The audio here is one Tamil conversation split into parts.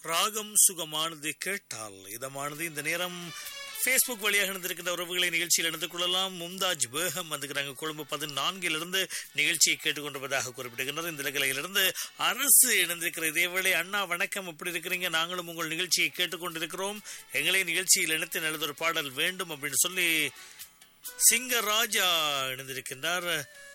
ராகம் சுகமானது கேட்டால் இதமானது இந்த நேரம் ஃபேஸ்புக் வழியாக இணைந்திருக்கின்ற உறவுகளை நிகழ்ச்சியில் இணைந்து கொள்ளலாம் மும்தாஜ் பேகம் வந்துக்கிறாங்க கொழும்பு பதினான்கிலிருந்து நிகழ்ச்சியை கேட்டுக்கொண்டிருப்பதாக குறிப்பிடுகின்றனர் இந்த இலக்கிலிருந்து அரசு இணைந்திருக்கிற இதேவேளை அண்ணா வணக்கம் எப்படி இருக்கிறீங்க நாங்களும் உங்கள் நிகழ்ச்சியை கேட்டுக்கொண்டிருக்கிறோம் எங்களை நிகழ்ச்சியில் இணைத்து நல்லதொரு பாடல் வேண்டும் அப்படின்னு சொல்லி சிங்கராஜா இணைந்திருக்கின்றார்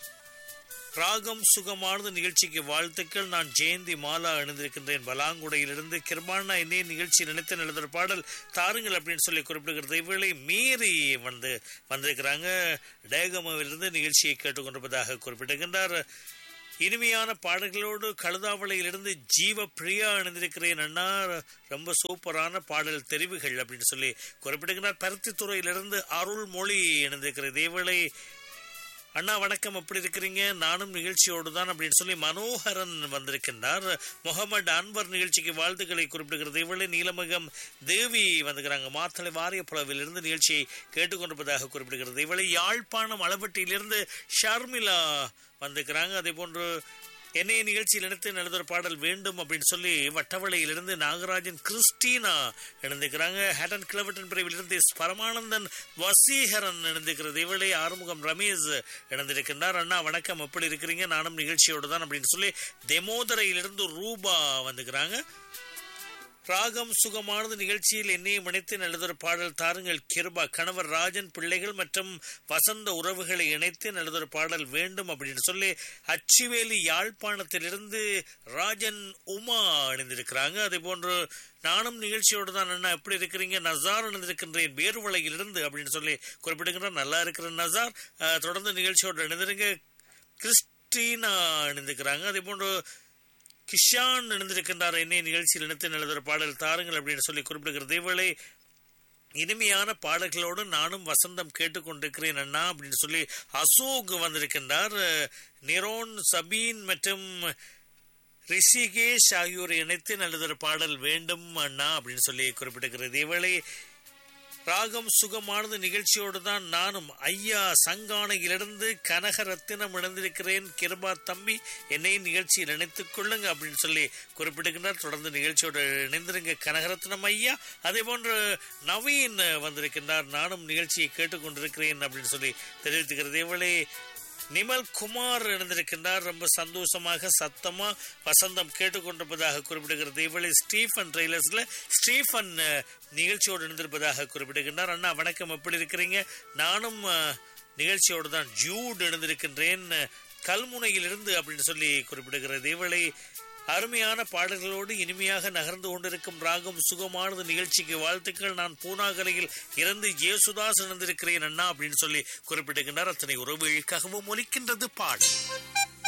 ராகம் சுகமானது நிகழ்ச்சிக்கு வாழ்த்துக்கள் நான் ஜெயந்தி மாலா இணைந்திருக்கின்றேன் பலாங்குடையிலிருந்து கிருபானா என்னே நிகழ்ச்சி நினைத்து எழுதுற பாடல் தாருங்கள் அப்படின்னு சொல்லி குறிப்பிடுகிறது இவளை மீறி வந்து வந்திருக்கிறாங்க டேகமாவிலிருந்து நிகழ்ச்சியை கேட்டுக்கொண்டிருப்பதாக குறிப்பிடுகின்றார் இனிமையான பாடல்களோடு கழுதாவளையிலிருந்து ஜீவ பிரியா இணைந்திருக்கிறேன் அண்ணா ரொம்ப சூப்பரான பாடல் தெரிவுகள் அப்படின்னு சொல்லி குறிப்பிடுகிறார் பருத்தித்துறையிலிருந்து அருள்மொழி இணைந்திருக்கிற இதேவேளை அண்ணா வணக்கம் எப்படி இருக்கிறீங்க நானும் நிகழ்ச்சியோடு தான் அப்படின்னு சொல்லி மனோகரன் வந்திருக்கின்றார் முகமது அன்வர் நிகழ்ச்சிக்கு வாழ்த்துக்களை குறிப்பிடுகிறது இவளே நீலமகம் தேவி வந்துக்கிறாங்க மாத்தளை வாரியப்புலவிலிருந்து நிகழ்ச்சியை கேட்டுக்கொண்டிருப்பதாக குறிப்பிடுகிறது இவளை யாழ்ப்பாணம் அளவட்டியிலிருந்து ஷர்மிளா வந்திருக்கிறாங்க அதே போன்று என்னைய நிகழ்ச்சியில் இணைத்து நடந்த பாடல் வேண்டும் அப்படின்னு சொல்லி வட்டவளையிலிருந்து நாகராஜன் கிறிஸ்டீனா இணைந்திருக்கிறாங்க ஹேட்டன் கிளவட்டன் பிரிவிலிருந்து எஸ் பரமானந்தன் வசீகரன் இணைந்திருக்கிறது இவளே ஆறுமுகம் ரமேஷ் இணைந்திருக்கின்றார் அண்ணா வணக்கம் எப்படி இருக்கிறீங்க நானும் நிகழ்ச்சியோடு தான் அப்படின்னு சொல்லி தெமோதரையிலிருந்து ரூபா வந்துக்கிறாங்க ராகம் சுகமானது நிகழ்ச்சியில் என்னையும் இணைத்து நல்லதொரு பாடல் தாருங்கள் கிருபா கணவர் ராஜன் பிள்ளைகள் மற்றும் வசந்த உறவுகளை இணைத்து நல்லதொரு பாடல் வேண்டும் அப்படின்னு சொல்லி அச்சுவேலி யாழ்ப்பாணத்திலிருந்து ராஜன் உமா இணைந்திருக்கிறாங்க அதே போன்று நானும் நிகழ்ச்சியோடு தான் அண்ணா எப்படி இருக்கிறீங்க நசார் இணைந்திருக்கின்றேன் வேறுவலையிலிருந்து அப்படின்னு சொல்லி குறிப்பிடுகின்ற நல்லா இருக்கிற நசார் தொடர்ந்து நிகழ்ச்சியோடு இணைந்திருங்க கிறிஸ்டீனா இணைந்திருக்கிறாங்க அதே போன்று கிஷான் இணைந்திருக்கின்றார் என்னை நிகழ்ச்சியில் இணைத்து நல்லதொரு பாடல் தாருங்கள் அப்படின்னு சொல்லி குறிப்பிடுகிறது இவளை இனிமையான பாடல்களோடு நானும் வசந்தம் கேட்டுக்கொண்டிருக்கிறேன் அண்ணா அப்படின்னு சொல்லி அசோக் வந்திருக்கின்றார் நிரோன் சபீன் மற்றும் ரிஷிகேஷ் ஆகியோரை இணைத்து நல்லதொரு பாடல் வேண்டும் அண்ணா அப்படின்னு சொல்லி குறிப்பிட்டிருக்கிறது இவளை ராகம் சுகமானது நிகழ்ச்சியோடு தான் நானும் ஐயா சங்கானையிலிருந்து கனகரத்தினம் இணைந்திருக்கிறேன் கிருபா தம்பி என்னை நிகழ்ச்சியில் இணைத்துக் கொள்ளுங்க அப்படின்னு சொல்லி குறிப்பிடுகின்றார் தொடர்ந்து நிகழ்ச்சியோடு இணைந்திருங்க கனகரத்னம் ஐயா அதே போன்று நவீன் வந்திருக்கின்றார் நானும் நிகழ்ச்சியை கேட்டுக்கொண்டிருக்கிறேன் அப்படின்னு சொல்லி தெரிவித்துக்கிறது இவளே நிமல் குமார் இணைந்திருக்கின்றார் ரொம்ப சந்தோஷமாக சத்தமா வசந்தம் கேட்டுக்கொண்டிருப்பதாக குறிப்பிடுகிறது இவளை ஸ்டீஃபன் ட்ரெய்லர்ஸ்ல ஸ்டீஃபன் நிகழ்ச்சியோடு இணைந்திருப்பதாக குறிப்பிடுகின்றார் அண்ணா வணக்கம் எப்படி இருக்கிறீங்க நானும் நிகழ்ச்சியோடு தான் ஜூட் இணைந்திருக்கின்றேன் கல்முனையிலிருந்து அப்படின்னு சொல்லி குறிப்பிடுகிறது இவளை அருமையான பாடல்களோடு இனிமையாக நகர்ந்து கொண்டிருக்கும் ராகம் சுகமானது நிகழ்ச்சிக்கு வாழ்த்துக்கள் நான் பூனாகரையில் இறந்து ஜேசுதாஸ் இணைந்திருக்கிறேன் அண்ணா அப்படின்னு சொல்லி குறிப்பிடுகின்றார் அத்தனை உறவுகளுக்காகவும் ஒலிக்கின்றது பாடல்